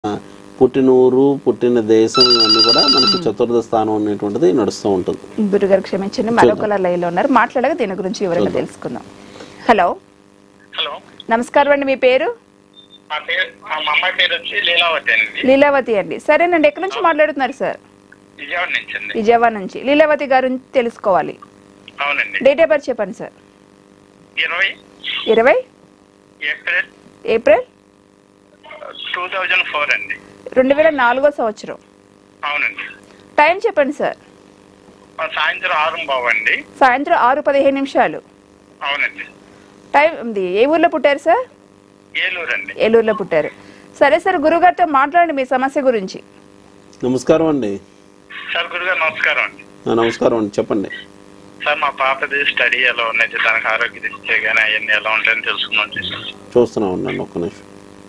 పుట్టిన ఊరు పుట్టిన దేశం ఇవన్నీ కూడా మనకి చతుర్థ స్థానం అనేటువంటిది నడుస్తూ ఉంటుంది గురుగారు క్షమించండి మరొకల లైన్లో ఉన్నారు మాట్లాడగా దీని గురించి వివరంగా తెలుసుకుందాం హలో హలో నమస్కారం అండి మీ పేరు మా పేరు మా అమ్మాయి పేరు వచ్చి లీలావతి అండి లీలావతి అండి సరేనండి ఎక్కడి నుంచి మాట్లాడుతున్నారు సార్ విజయవాడ నుంచి అండి విజయవాడ నుంచి లీలావతి గారు తెలుసుకోవాలి అవునండి డేట్ ఆఫ్ బర్త్ చెప్పండి సార్ ఇరవై ఇరవై April April two thousand four అండి రెండు వేల నాలుగో సంవత్సరం అవునండి టైం చెప్పండి సార్ ఆ సాయంత్రం ఆరు బావు అండి సాయంత్రం ఆరు పదిహేను నిమిషాలు అవునండి టైం ఉంది ఏ ఊర్లో పుట్టారు సార్ ఏలూరు అండి ఏలూరులో పుట్టారు సరే సార్ గురుగారితో మాట్లాడండి మీ సమస్య గురించి నమస్కారం అండి సార్ గురుగారు నమస్కారం అండి ఆ, నమస్కారం అండి చెప్పండి సార్ మా పాపది స్టడీ ఎలా ఉన్నది తనకు ఆరోగ్య దృష్ట్యా కానీ అవన్నీ ఎలా ఉంటాయని తెలుసుకున్నాం చేశాను చూస్తున్నాం ఉండండి ఒక్క నిమిషం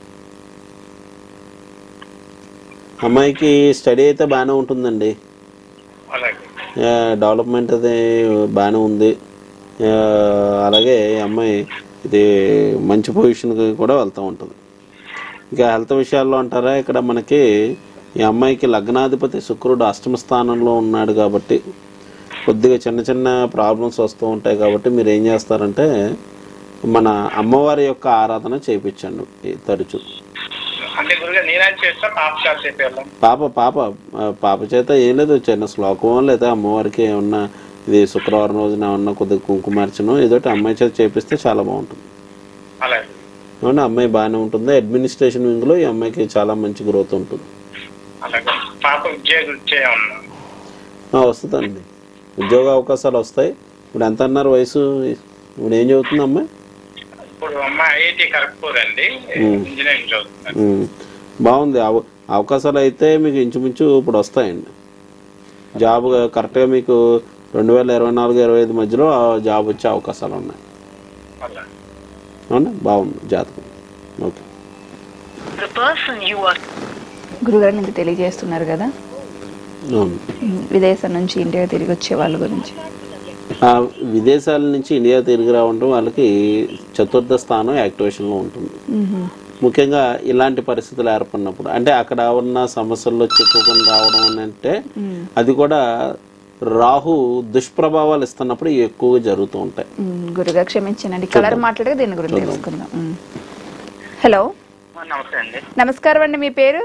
అమ్మాయికి స్టడీ అయితే బాగానే ఉంటుందండి అలాగే ఆ, డెవలప్మెంట్ అది బాగానే ఉంది ఆ, అలాగే ఈ అమ్మాయి ఇది మంచి పొజిషన్కి కూడా వెళ్తూ ఉంటుంది ఇంకా హెల్త్ విషయాల్లో అంటారా ఇక్కడ మనకి ఈ అమ్మాయికి లగ్నాధిపతి శుక్రుడు అష్టమ స్థానంలో ఉన్నాడు కాబట్టి కొద్దిగా చిన్న చిన్న ప్రాబ్లమ్స్ వస్తూ ఉంటాయి కాబట్టి మీరు ఏం చేస్తారంటే మన అమ్మవారి యొక్క ఆరాధన చేయించండి ఈ తరచు అంటే గురుగారు నేనేం చేస్తా పాప కాల్ చెప్పేళ్ళం పాప పాప ఆ, పాప చేత ఏం లేదు చిన్న శ్లోకం లేదా అమ్మవారికి ఏమన్నా ఇది శుక్రవారం రోజున ఏమన్నా కొద్దిగా కుంకుమార్చనం ఏదోటి అమ్మాయి చేత చేపిస్తే చాలా బాగుంటుంది అలాగే అవునా అమ్మాయి బాగానే ఉంటుంది అడ్మినిస్ట్రేషన్ వింగ్లో ఈ అమ్మాయికి చాలా మంచి గ్రోత్ ఉంటుంది అలాగే పాప ఉద్యోగ ఉద్యోగం ఉన్నా ఆ, వస్తుందండి ఉద్యోగ అవకాశాలు వస్తాయి ఇప్పుడు ఎంత అన్నారు వయసు ఇప్పుడు ఏం చదువుతుంది అమ్మాయి ఇప్పుడు అమ్మాయి ఐఐటి ఖరగ్పూర్ అండి ఇంజనీరింగ్ చదువుతున్నాను ఉమ్, బాగుంది అవ- అవకాశాలు అయితే మీకు ఇంచుమించు ఇప్పుడు వస్తాయండి జాబ్ కరెక్ట్గా మీకు రెండు వేల ఇరవై నాలుగు ఇరవై ఐదు మధ్యలో ఆ జాబ్ వచ్చే అవకాశాలు ఉన్నాయి అలాగే అవునా బాగుంది జాతకం okay The person you are గురుగారు మీకు తెలియజేస్తున్నారు కదా అవును ఉమ్, విదేశం నుంచి ఇండియా తిరిగి వచ్చే వాళ్ళ గురించి ఆ విదేశాల నుంచి ఇండియా తిరిగి రావడం వాళ్ళకి చతుర్థ స్థానం యాక్టివేషన్లో ఉంటుంది మ్మ్. ముఖ్యంగా ఇలాంటి పరిస్థితులు ఏర్పడినప్పుడు అంటే అక్కడ ఉన్న సమస్యల్లో చిక్కుకొని రావడం అని అంటే అది కూడా రాహు దుష్ప్రభావాలు ఇస్తున్నప్పుడు ఇవి ఎక్కువగా జరుగుతూ ఉంటాయి మ్మ్. గురుగారు క్షమించండి కలర్ మాట్లాడగా దీని గురించి తెలుసుకుందాం మ్మ్. హలో నమస్తే అండి నమస్కారం అండి మీ పేరు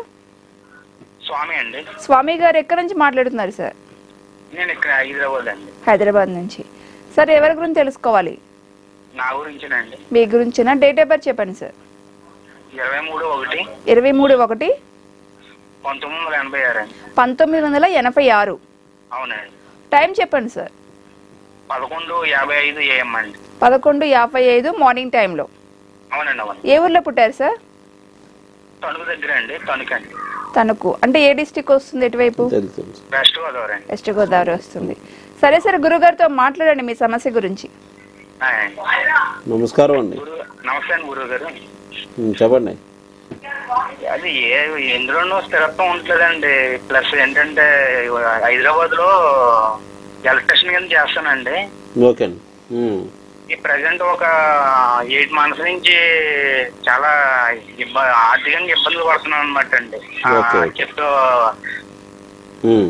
స్వామి అండి స్వామి గారు ఎక్కడి నుంచి మాట్లాడుతున్నారు సార్ నేను ఇక్కడ హైదరాబాద్ అండి హైదరాబాద్ నుంచి సార్ ఎవరి గురించి తెలుసుకోవాలి నా గురించినండి మీ గురించిన డేట్ ఆఫ్ బర్త్ చెప్పండి సార్ ఇరవై మూడు ఒకటి ఇరవై మూడు ఒకటి పంతొమ్మిది వందల ఎనభై ఆరు అండి పంతొమ్మిది వందల ఎనభై ఆరు అవునండి టైం చెప్పండి సార్ పదకొండు యాభై ఐదు ఏఎం అండి పదకొండు యాభై ఐదు మార్నింగ్ టైంలో అవునండి అవును ఏ ఊర్లో పుట్టారు సార్ తణుకు దగ్గర అండి తణుకు అండి తణుకు అంటే ఏ డిస్టిక్ వస్తుంది ఎటువైపు తెలుసు తెలుసు వెస్ట్ గోదావరి అండి వెస్ట్ గోదావరి వస్తుంది సరే సరే గురుగారితో మాట్లాడండి మీ సమస్య గురించి ఆయ్. నమస్కారం అండి గురు నమస్తే అండి గురువు గారు ఉమ్, చెప్పండి అది ఏ ఎందులోనూ స్థిరత్వం ఉండలేదండి ప్లస్ ఏంటంటే హైదరాబాద్ లో ఎలక్ట్రిషియన్ కింద చేస్తానండి ఓకే అండి ఉమ్, ఈ ప్రజెంట్ ఒక ఎయిట్ మంత్స్ నుంచి చాలా ఇబ్బ ఆర్థికంగా ఇబ్బందులు పడుతున్నాను అనమాట అండి ఆ, Okay. చెప్తూ ఉమ్,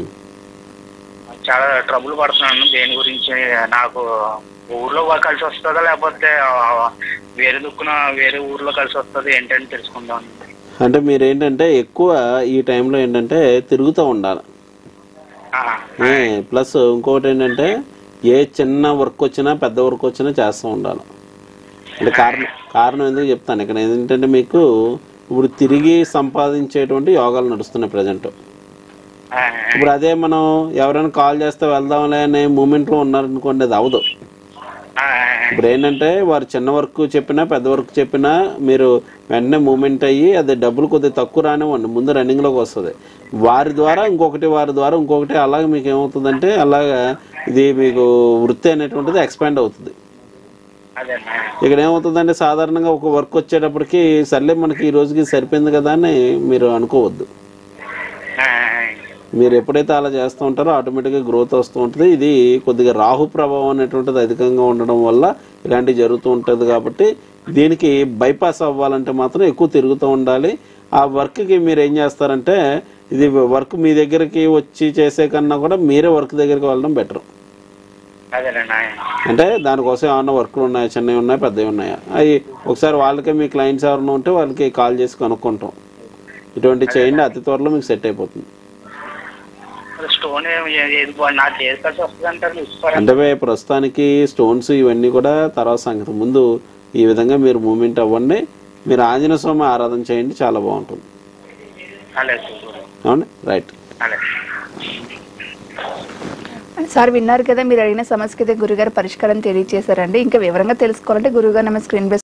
చాలా ట్రబుల్ పడుతున్నాను దేని గురించి నాకు ఊర్లో కలిసి వస్తుందా లేకపోతే ఆ, వేరే దుక్కున వేరే ఊర్లో కలిసి వస్తుంది ఏంటని తెలుసుకుందాం అంటే మీరు ఏంటంటే ఎక్కువ ఈ టైంలో ఏంటంటే తిరుగుతూ ఉండాలి ఆ, ఏ, ప్లస్ ఇంకొకటి ఏంటంటే ఏ చిన్న వర్క్ వచ్చినా పెద్ద వర్క్ వచ్చినా చేస్తూ ఉండాలి అంటే కారణం కారణం ఎందుకు చెప్తాను ఇక్కడ ఏంటంటే మీకు ఇప్పుడు తిరిగి సంపాదించేటువంటి యోగాలు నడుస్తున్నాయి ప్రజెంట్ ఆ, ఇప్పుడు అదే మనం ఎవరైనా కాల్ చేస్తే వెళ్దాంలే అనే మూమెంట్లో ఉన్నారనుకోండి అది అవదు ఆ, ఇప్పుడు ఏంటంటే వారు చిన్న వర్క్ చెప్పినా పెద్ద వర్క్ చెప్పినా మీరు వెంటనే మూమెంట్ అయ్యి అది డబ్బులు కొద్దిగా తక్కువ రానివ్వండి ముందు రన్నింగ్లోకి వస్తుంది వారి ద్వారా ఇంకొకటి వారి ద్వారా ఇంకొకటి అలాగే మీకు ఏమవుతుందంటే అలాగా ఇది మీకు వృత్తి అనేటువంటిది ఎక్స్పాండ్ అవుతుంది అదేనా ఇక్కడ ఏమవుతుందంటే సాధారణంగా ఒక వర్క్ వచ్చేటప్పటికి సర్లే మనకి ఈ రోజుకి సరిపోయింది కదా అని మీరు అనుకోవద్దు ఆ, మీరు ఎప్పుడైతే అలా చేస్తూ ఉంటారో ఆటోమేటిక్గా గ్రోత్ వస్తూ ఉంటుంది ఇది కొద్దిగా రాహు ప్రభావం అనేటువంటిది అధికంగా ఉండడం వల్ల ఇలాంటివి జరుగుతూ ఉంటుంది కాబట్టి దీనికి బైపాస్ అవ్వాలంటే మాత్రం ఎక్కువ తిరుగుతూ ఉండాలి ఆ వర్క్కి మీరు ఏం చేస్తారంటే ఇది వర్క్ మీ దగ్గరికి వచ్చి చేసే కన్నా కూడా మీరే వర్క్ దగ్గరికి వెళ్ళడం బెటర్ అదేనండి ఆయన అంటే దానికోసం ఏమన్నా వర్క్లు ఉన్నాయా చిన్నవి ఉన్నాయా పెద్దవి ఉన్నాయా అవి ఒకసారి వాళ్ళకే మీ క్లయింట్స్ ఎవరైనా ఉంటే వాళ్ళకి కాల్ చేసి కనుక్కుంటాం ఇటువంటి చేయండి అతి త్వరలో మీకు సెట్ అయిపోతుంది స్టోన్ ఏం- ఏ- ఏది బా- నాకు ఏది కలిసి వస్తుంది అంటారు ఇస్తారా అంటే వే ప్రస్తుతానికి స్టోన్స్ ఇవన్నీ కూడా తర్వాత సంగతి ముందు ఈ విధంగా మీరు మూమెంట్ అవ్వండి మీరు ఆంజనేయ స్వామి ఆరాధన చేయండి చాలా బాగుంటుంది అలాగే గురు అవునండి రైట్ అలాగే సార్ విన్నారు కదా మీరు అడిగిన సమస్యకి అయితే గురుగారు పరిష్కారం తెలియజేశారండి ఇంకా వివరంగా తెలుసుకోవాలంటే గురుగారు నమ్మ స్క్రీన్